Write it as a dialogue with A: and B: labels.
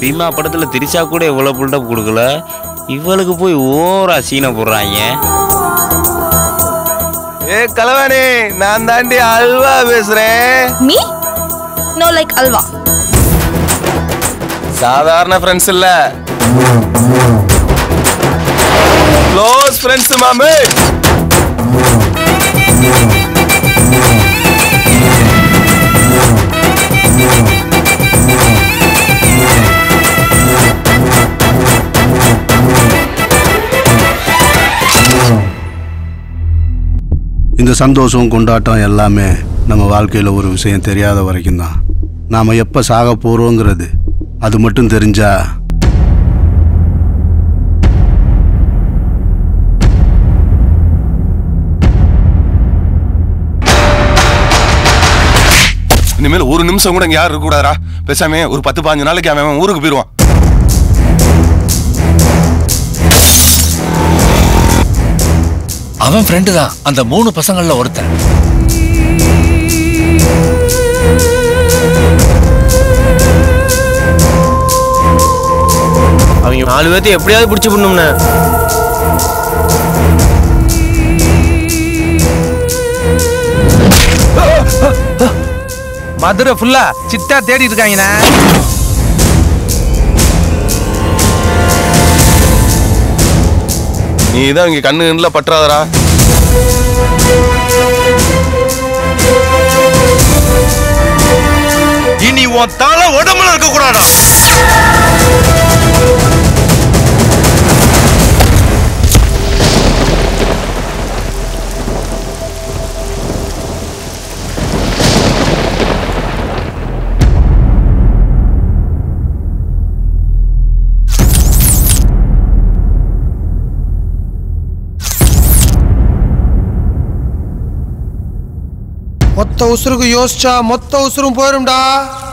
A: பீமா படத்துல திரிஷா கூட இவ்வளவு புல்டப் கொடுக்கல இவளுக்கு போய் ஓரா சீனை போடுறாங்க
B: ஏ கலவாணி நான் தாண்டி அல்வா பேசுறேன்
C: மீ நோ லைக் அல்வா
B: சாதாரண ஃப்ரெண்ட்ஸ் இல்ல க்ளோஸ் ஃப்ரெண்ட்ஸ் மாமே
D: இந்த சந்தோஷம் கொண்டாட்டம் எல்லாமே நம்ம வாழ்க்கையில் ஒரு விஷயம் தெரியாத வரைக்கும் தான் நாம் எப்போ சாக போகிறோங்கிறது அது மட்டும் தெரிஞ்சா
B: இனிமேல் ஒரு நிமிஷம் கூட இங்க யாரும் இருக்க கூடாதா பேசாம ஒரு பத்து பாஞ்சு நாளைக்கு அவன் அவன் ஊருக்கு போயிடுவான்
E: அவன் ஃப்ரெண்டு தான் அந்த மூணு பசங்கள்ல ஒருத்தன்
F: அவங்க நாலு பேர்த்து எப்படியாவது பிடிச்சி பண்ணும்ண்ணே
G: மதுரை ஃபுல்லா சிட்டா தேடி இருக்காங்கண்ணே
B: நீ தான் இங்க கண்ணு கண்ணுல பற்றாதடா
G: இனி உன் தலை உடம்புல இருக்க கூடாதா
H: மொத்த உசுருக்கு யோசிச்சா மொத்த உசுரும் போயிரும்டா